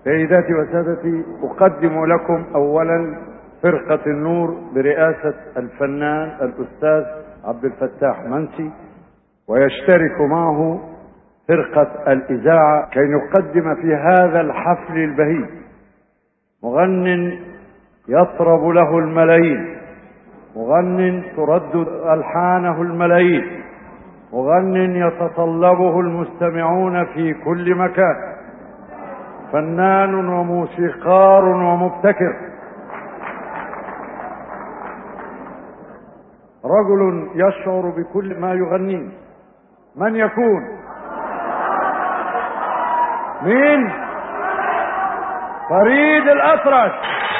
سيداتي وسادتي أقدم لكم أولا فرقة النور برئاسة الفنان الأستاذ عبد الفتاح منسي ويشترك معه فرقة الإذاعة كي نقدم في هذا الحفل البهيج مغن يطرب له الملايين مغن تردد ألحانه الملايين مغن يتطلبه المستمعون في كل مكان فنان وموسيقار ومبتكر رجل يشعر بكل ما يغنيه من يكون مين فريد الأطرش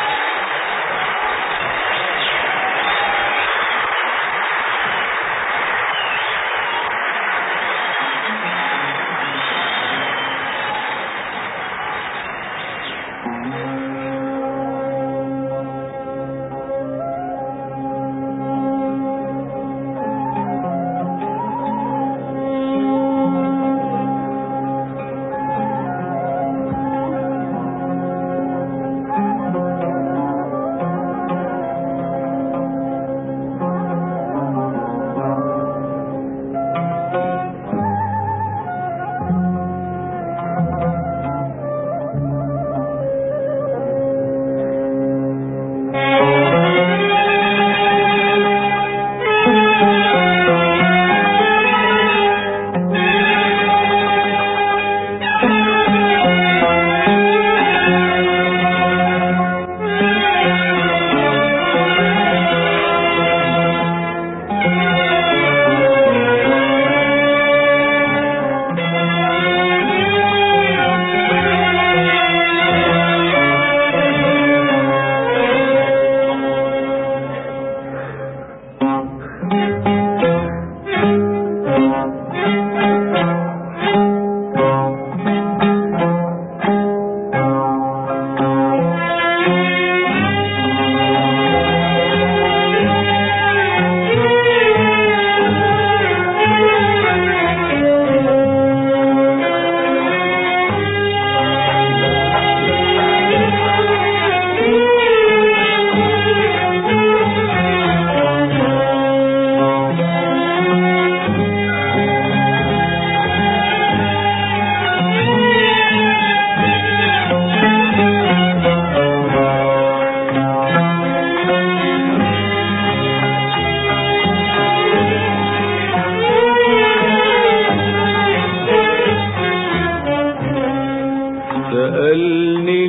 سألني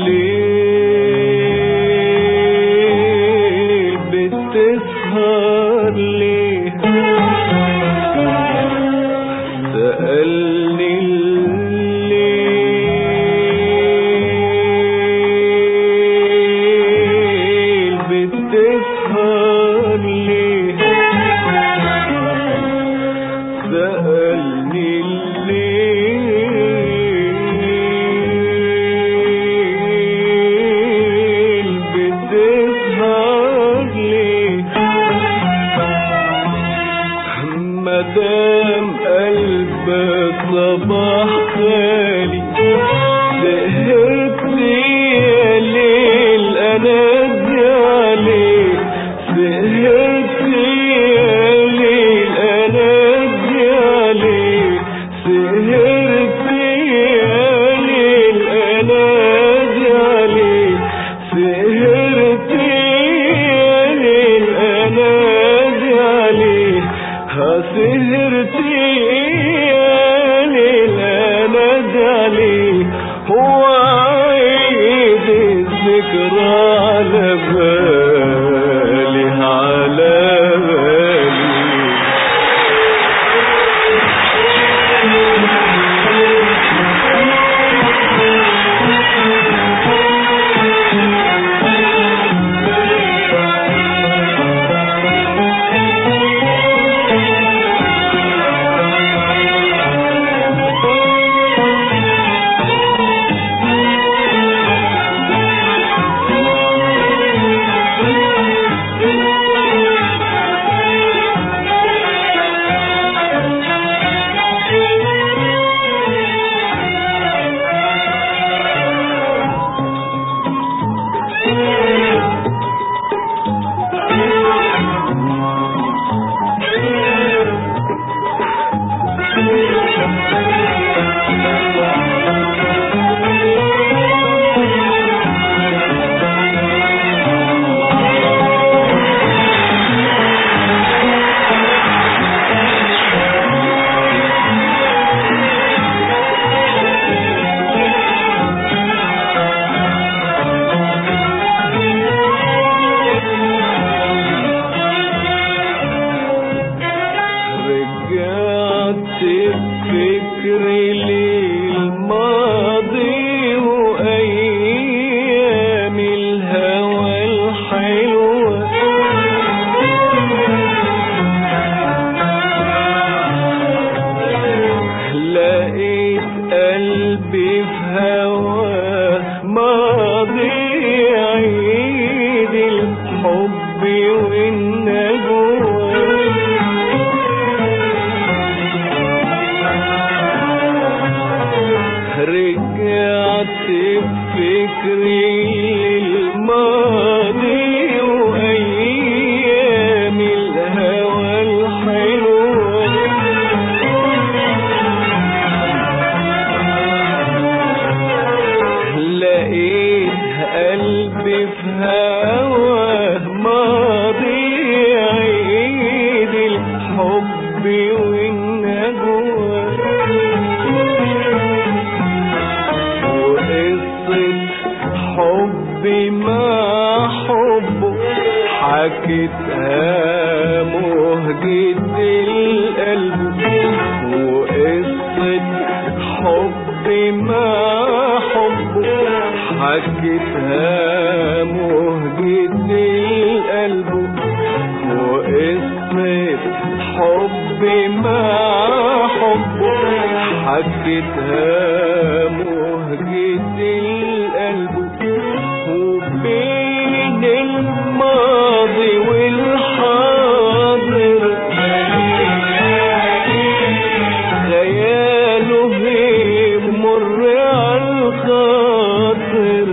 الليل بتسهر ليه سألني الليل بتسهر ليه سألني الليل بتسهر ليه مدام قلبك صباح خالي سهرت يا ليل انادي عليك سهرت يا ليل انادي عليك سهرت يا ليل انادي عليك سهرت يا ليل انادي عليك ها سهرت يا ليل انادي عليك هو عيد الذكرى على بالي على بالي رجعت بفكري للماضي وأيام الهوى الحلوة لقيت قلبي في هواه ماضي عيد الحب والنجوى رجعت بفكري للماضي وأيام الهوى الحلوة لقيت قلبي في هواه ماضي عيد الحب والنجوى وقصة حبي مع حبه حكيتها مهجة القلب وقصة حبي مع حبه حكيتها مهجة القلب وقصة حبي مع حبه حكيتها مهجة القلب وبين الماضي والحاضر خياله يمر عالخاطر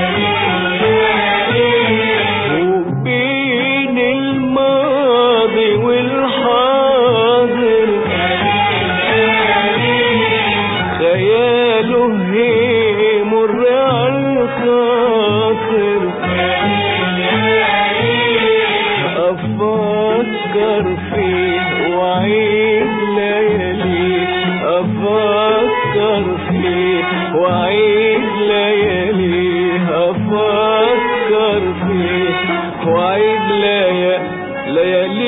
وبين الماضي والحاضر خياله يمر عالخاطر أفكر فيه وعيد ليالي أفكر فيه وعيد ليالي أفكر فيه وعيد ليالي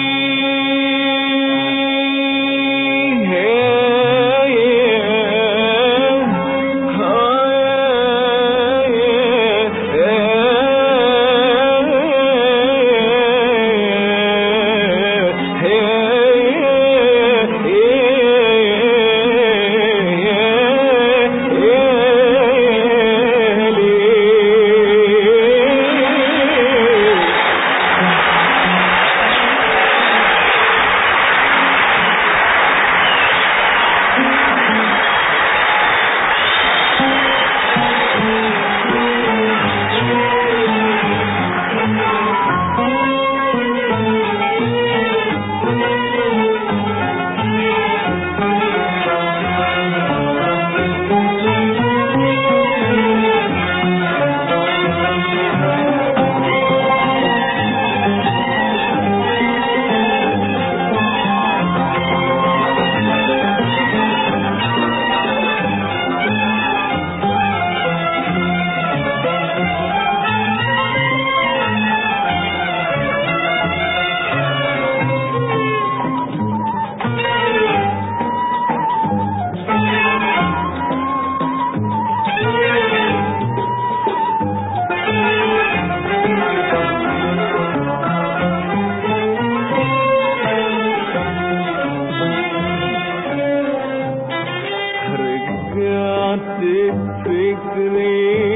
رجعت بفكري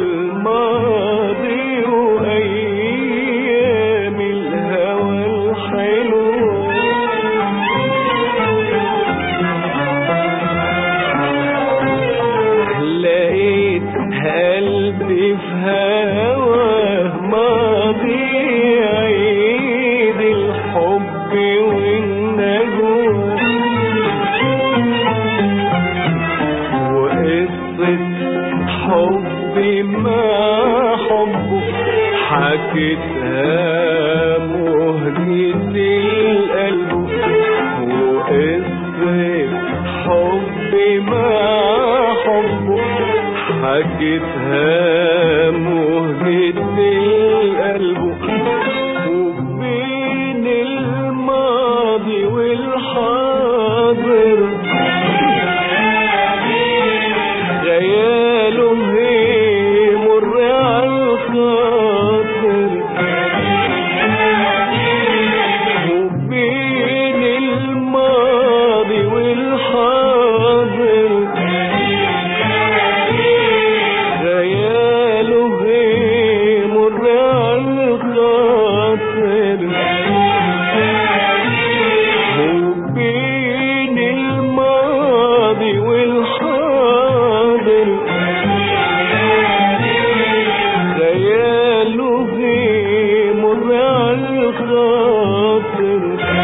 للماضي وأيام الهوى الحلوة لقيت قلبي في هواه ماضي عيد الحب والنجوى حكيتها مهجة القلب وقصة حبي مع حبه حكيتها مهجة القلب وبين الماضي والحاضر خياله يمر عالخاطر وبين الماضي والحاضر خياله يمر عالخاطر وبين الماضي والحاضر خياله يمر عالخاطر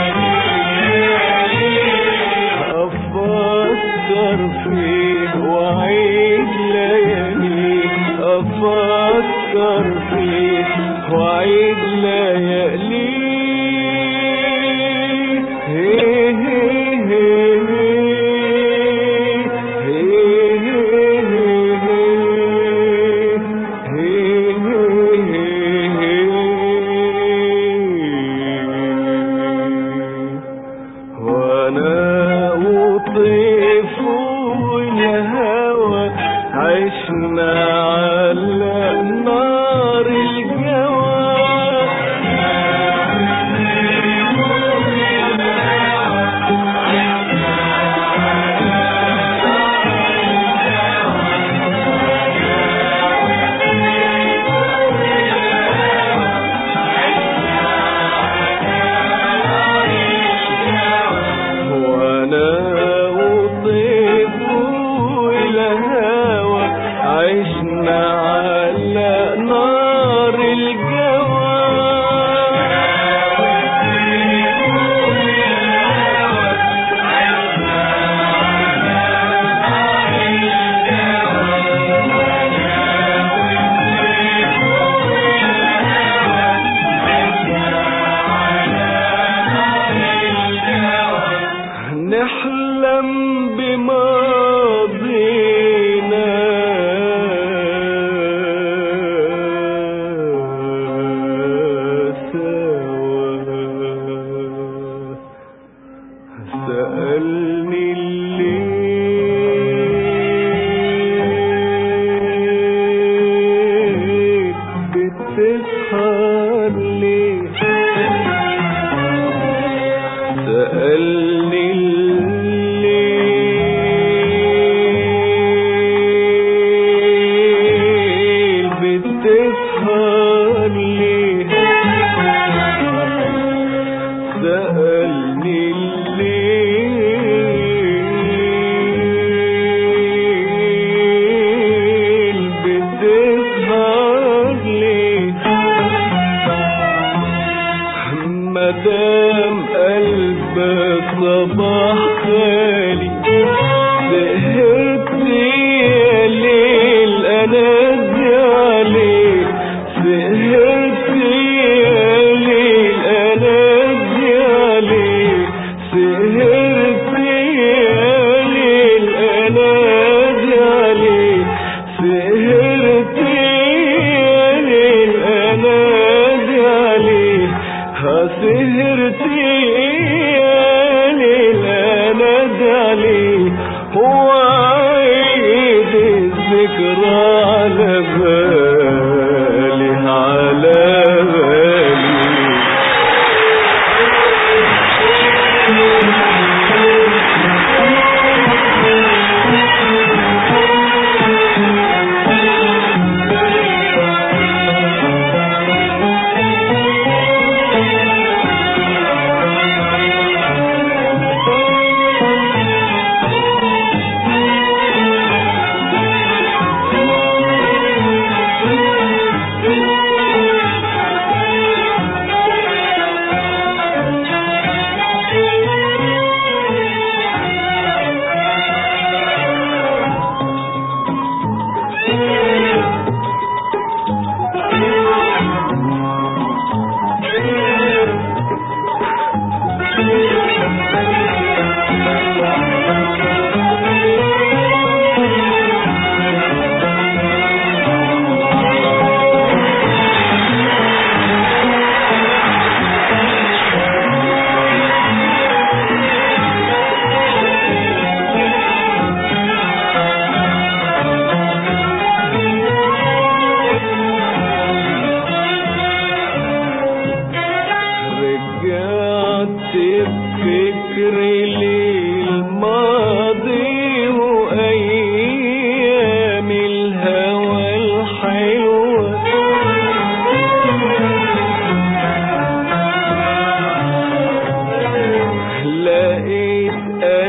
أفكر فيه وعيد ليالي أفكر فيه وعيد ليالي وانا وطيف والهوى عشنا على نار وانا وطيف والهوى عشنا على نار نحلم بماضينا سوا سألني الليل بتسهر ليه سألني الليل بتسهر ليه سألني الليل بتسهر ليه مدام قلبك صباح خالي سهرت يا ليل انادي عليك سهرت يا ليل انادي عليك سهرت يا ليل انادي عليك سهرت يا ليل انادي عليك سهرت يا ليل انادي عليك هو عيد الذكرى على بالي على بالي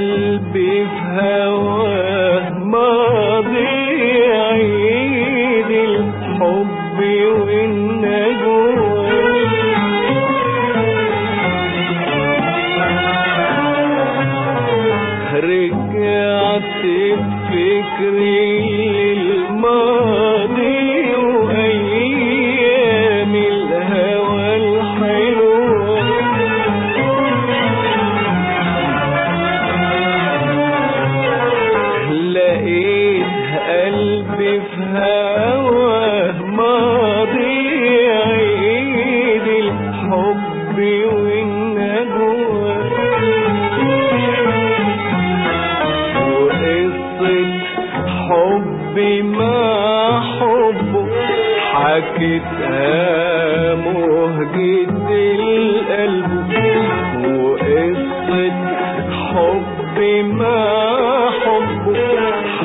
قلبي في هواه ماضي عيد الحب والنجوى رجعت بفكري للماضي وأيام الهوى الحلوة لقيت قلبي في هواه ماضي عيد الحب والنجوى وقصة حبي مع حبه حكيتها مهجة القلب وقصة حبي مع حبه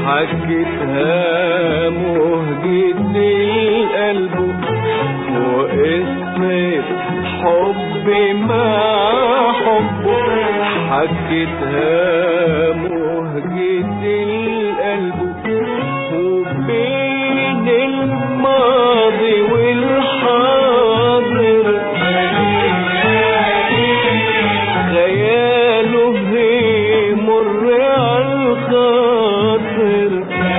حكيتها مهجة القلب وقصة حبي مع حبه حكيتها مهجة القلب وبين الماضي والحاضر خياله يمر عالخاطر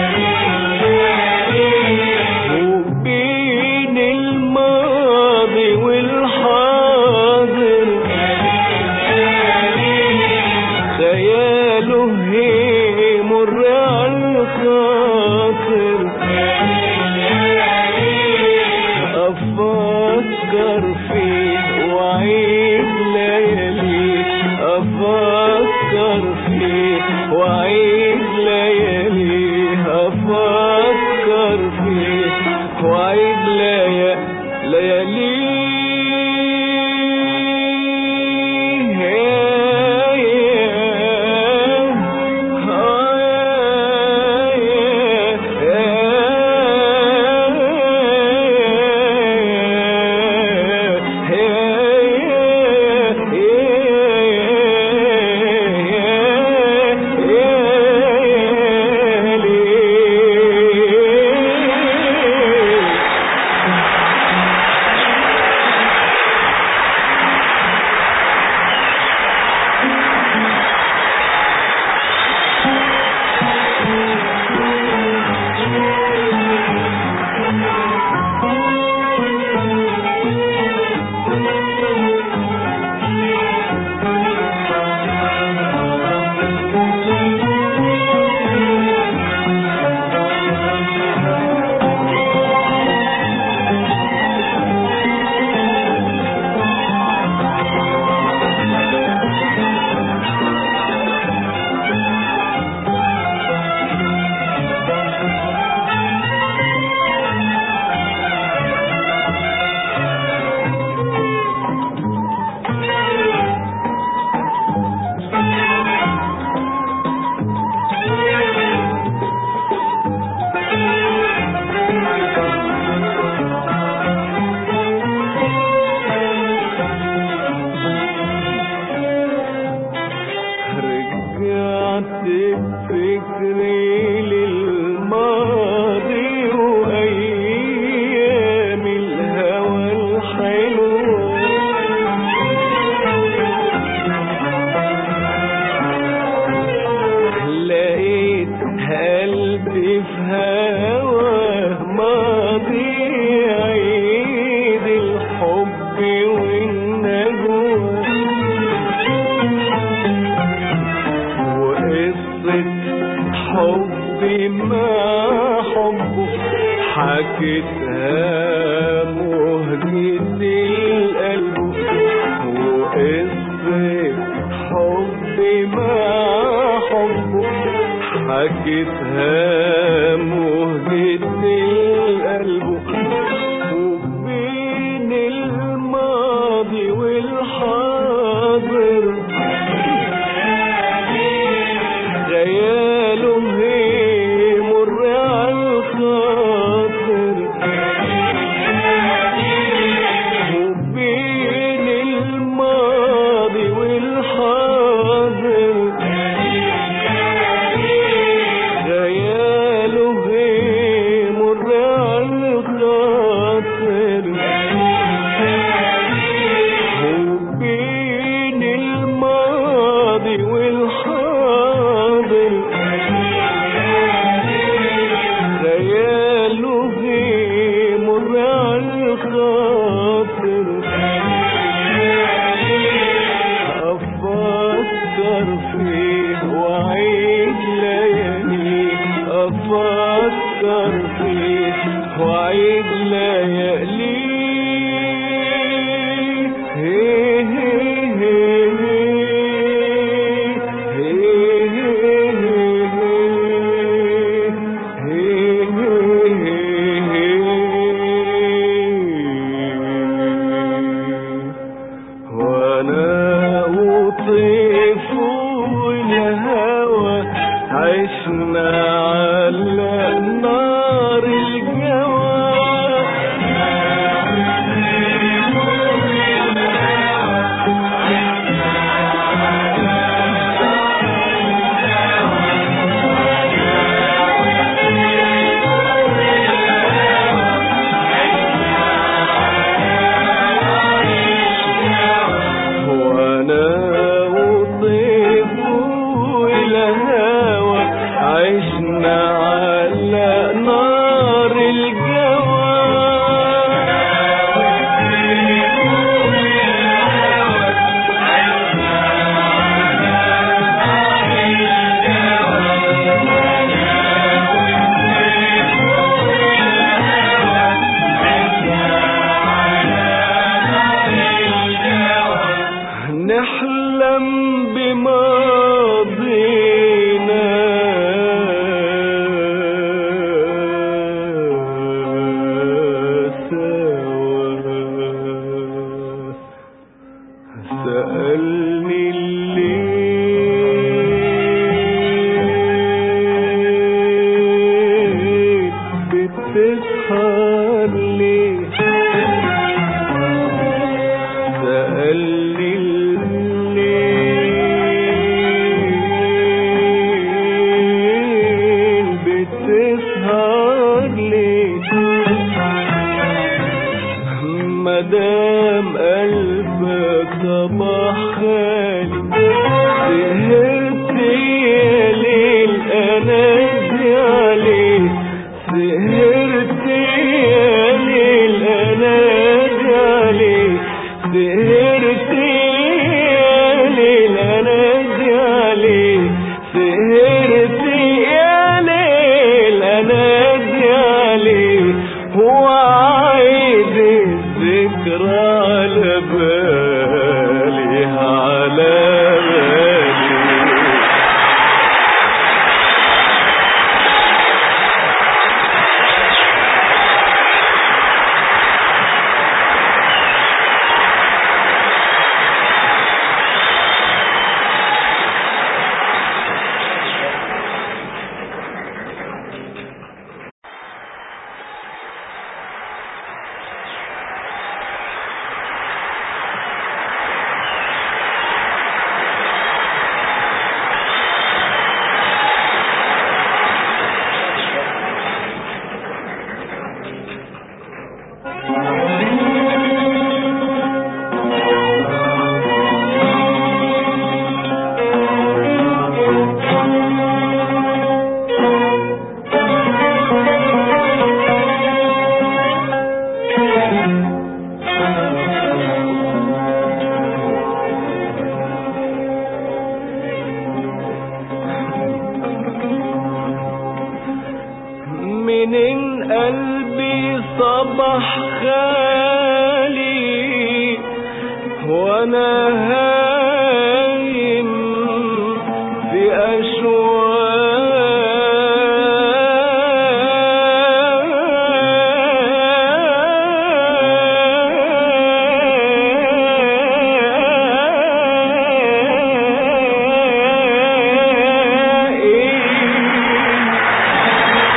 وبين الماضي والحاضر خياله يمر عالخاطر أفكر فيه وعيد ليالي أفكر فيه وعيد ليالي أفكر فيه وعيد ليالي رجعت بفكري للماضي وأيام الهوى الحلوة لقيت قلبي في هواه ماضي عيد الحب والنجوى وقصة حبي مع حبه حكيتها مهجة القلب وقصة حبي مع حبه حكيتها مهجة القلب وبين الماضي والحاضر خياله يمر عالخاطر وبين الماضي والحاضر عشنا على نار وانا وطيف الهوى عشنا على نار نحلم بماضينا سوا سألني الليل بتسهر ليه سألني الليل بتسهر ليه مدام قلبك صباح خالي سهرت يا ليل انادي عليه سهرت يا ليل انادي عليه سهرت يا ليل انادي عليه سهرت يا ليل انادي عليه هو عايد الذكرى على بالي على بالي من قلبي صبح خالي وانا هايم في أشواق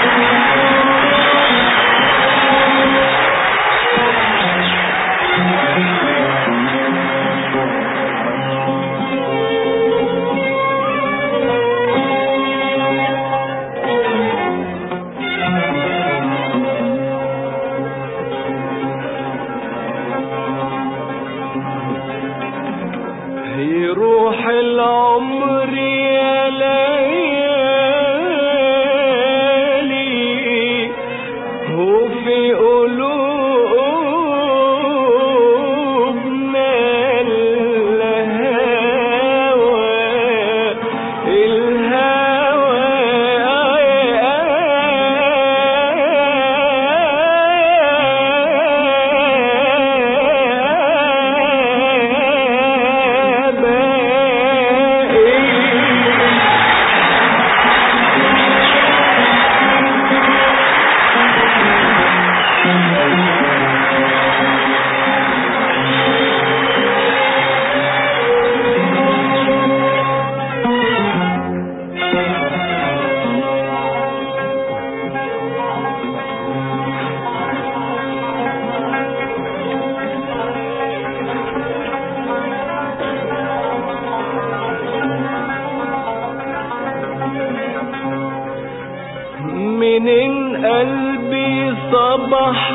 منين قلبي صبح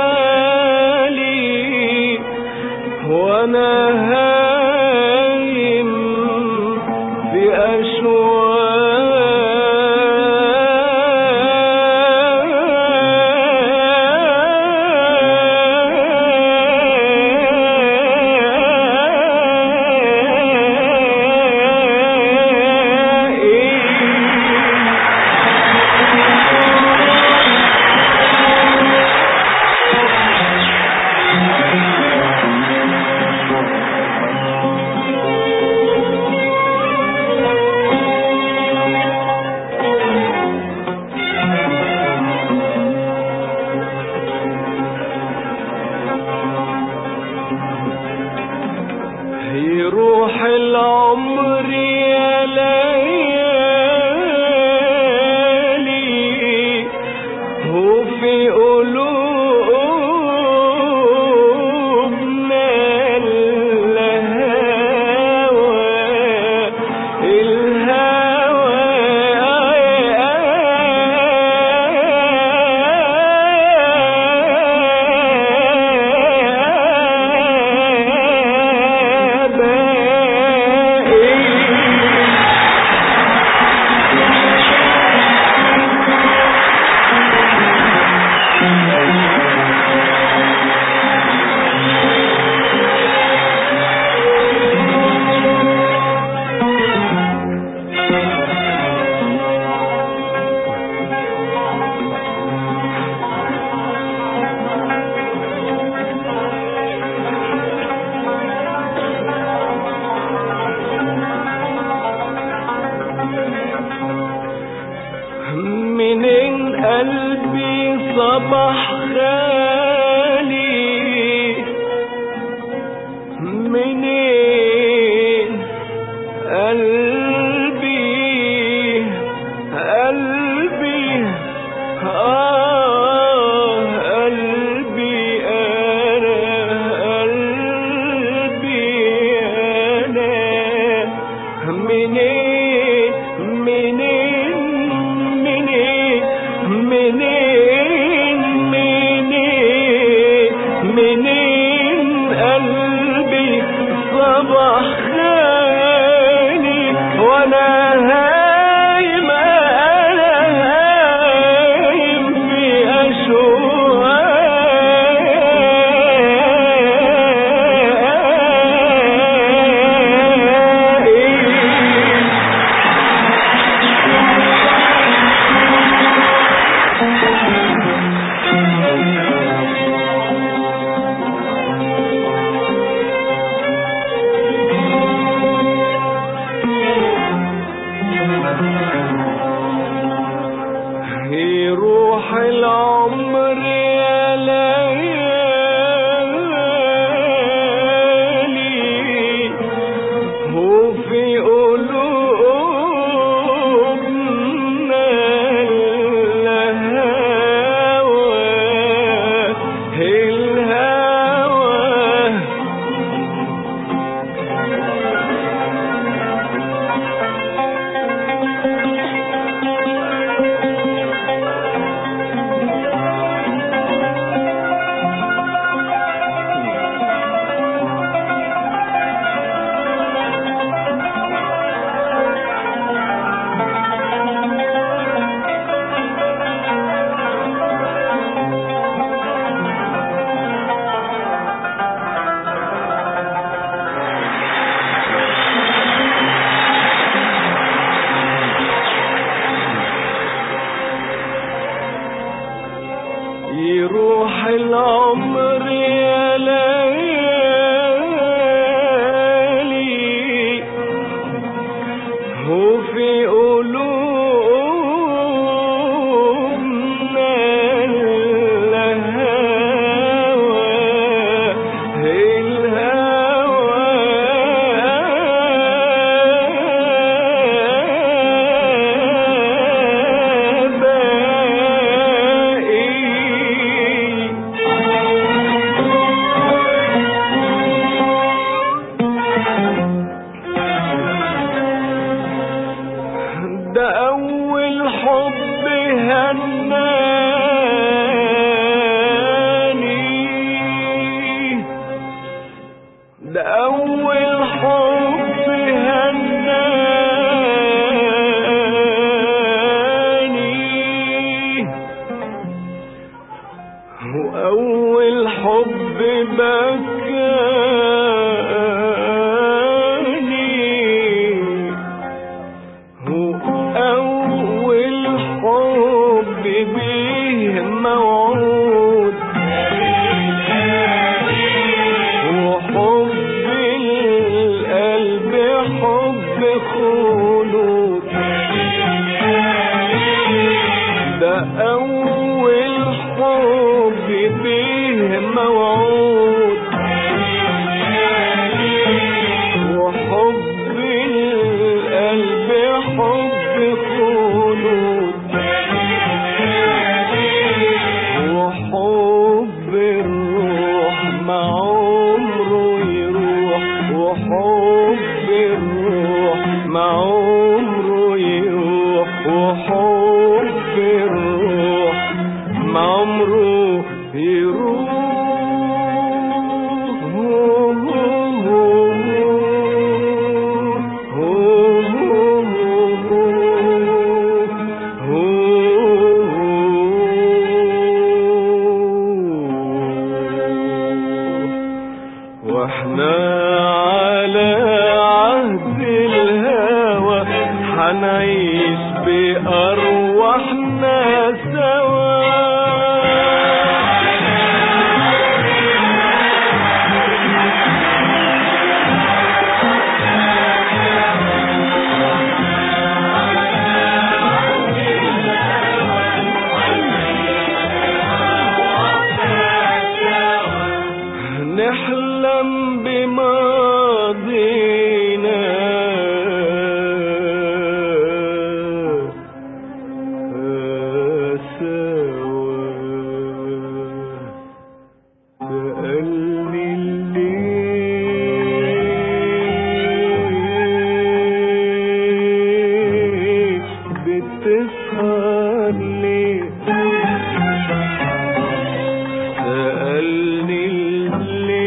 خالي وانا هايم في أشواق يروح العمر يا ليالي وفي قلوبنا الهوى الهوى منين قلبي صبح خالي منين قلبي قلبي آه قلبي أنا قلبي أنا منين منين منين منين منين منين قلبي صبح خالي وانا هايم انا هايم في اشواقي يروح العمر يا ليالي وفي قلوبنا الهوى الهوى يروح العمر يا ليالي وفي قلوبنا الهوى الهوى باقي الحب هناني ده أول حب هناني وأول حب بكاني وأول حب بيه موعود وحب القلب حب خلود ده أول حب بيه موعود وحب القلب حب خلود وحب الروح مع عمره يروح وحب الروح مع عمره يروح وحب الروح مع عمره واحنا على عهد الهوى حنعيش بأرواحنا سوا نحلم بماضينا سوا سألني الليل بتسهر ليه سألني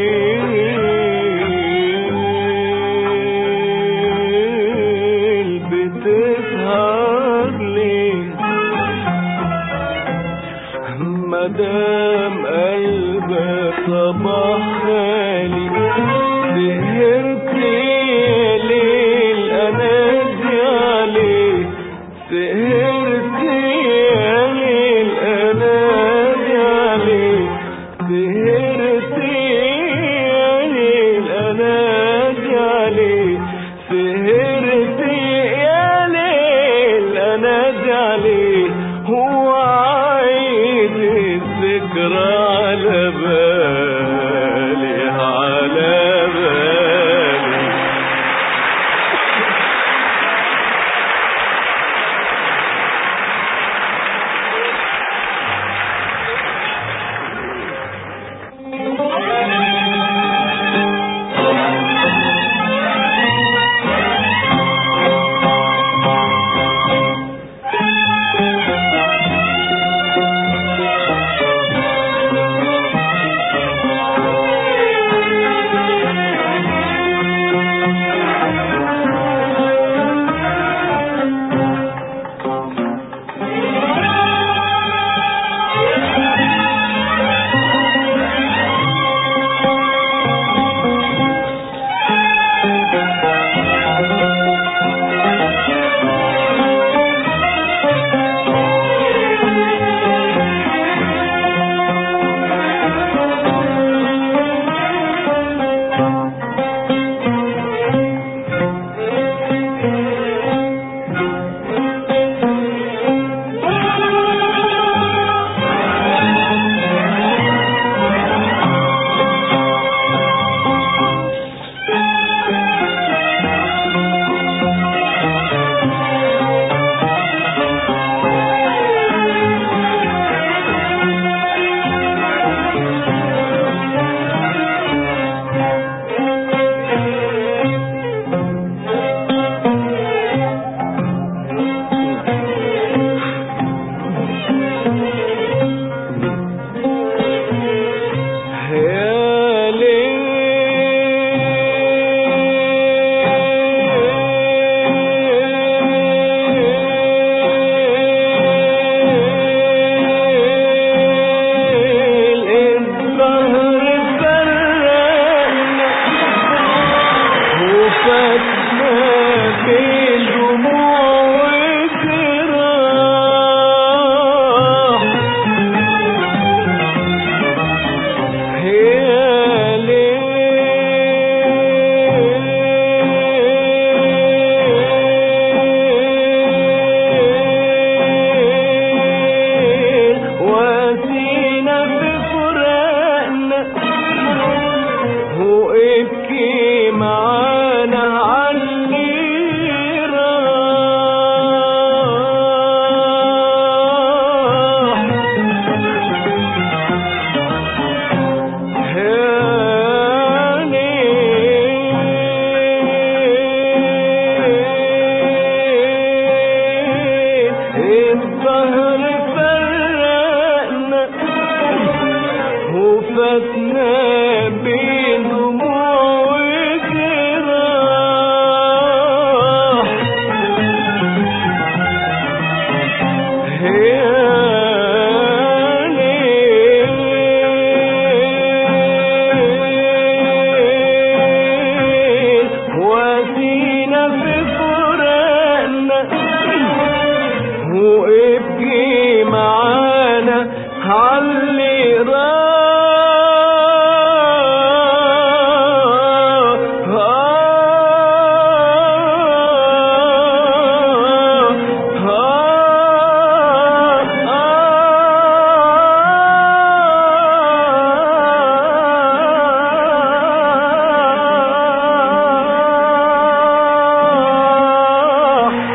الليل بتسهر ليه مدام قلبك صباح خالي سهرت ليل انادي عليه سهرت يا ليل انادي عليه سهرت يا ليل انادي عليه سهرت يا ليل انادي عليه هو عيد الذكرى الظهر فرقنا وفاتنا بين دموع وجراح وسينا في فراقنا وابكي معانا علي راح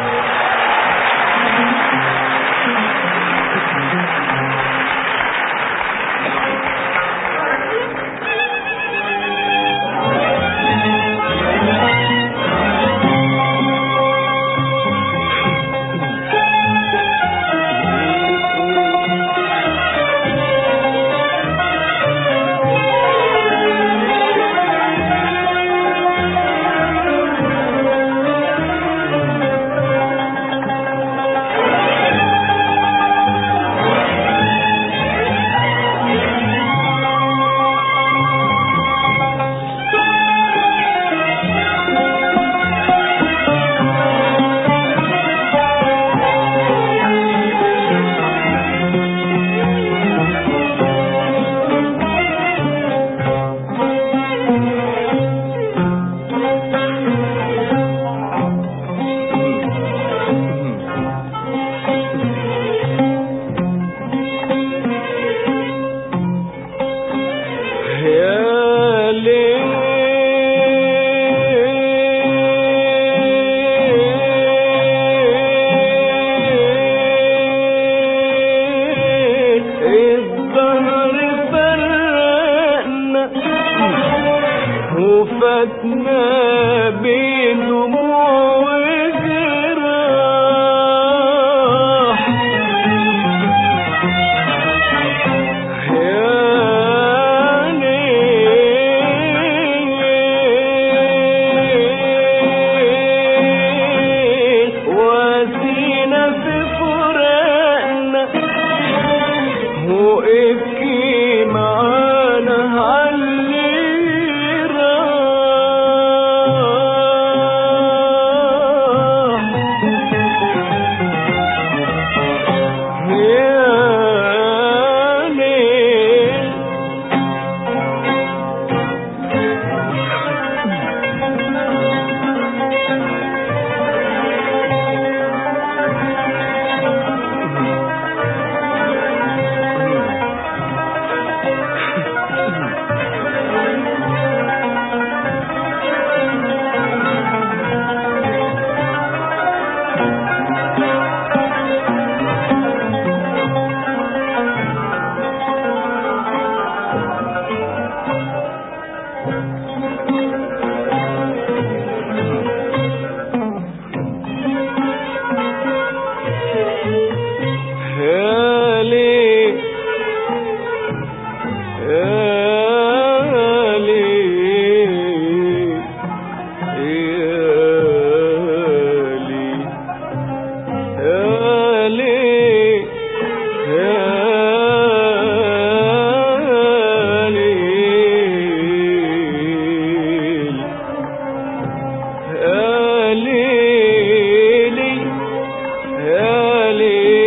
يا ليل الظهر فرقنا وفاتنا بين دموع وجراح وسينا في فراقنا وابكي معانا علي راح يا ليل يا ليل يا ليل يا ليل يا ليل يا ليل يا ليلي يا ليلي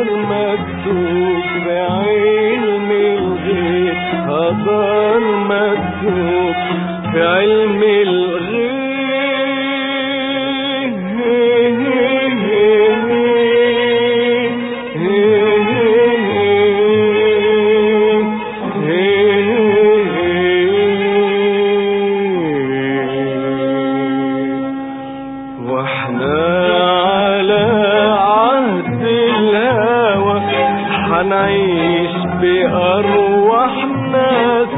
هدار مكتوب في علم الغيب هدار مكتوب في علم الغيب واحنا على عهد الهوى حنعيش بأرواحنا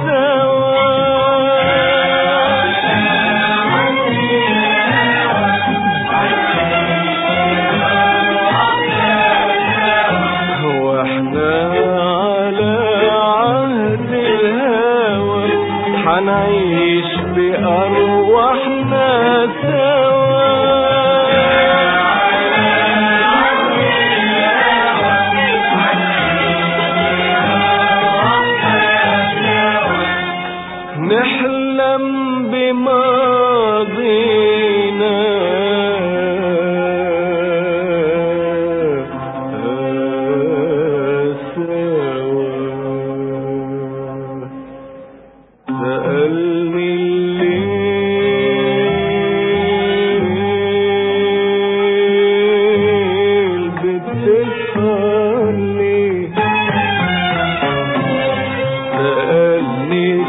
سوا واحنا على عهد الهوى حنعيش بأرواحنا سوا نحلم بماضينا سوا سألني الليل بتسهر ليه سألني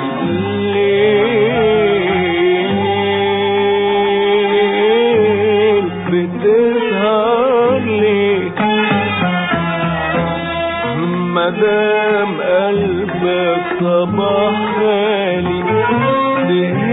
الليل بتسهر ليه مدام قلبك صباح خالي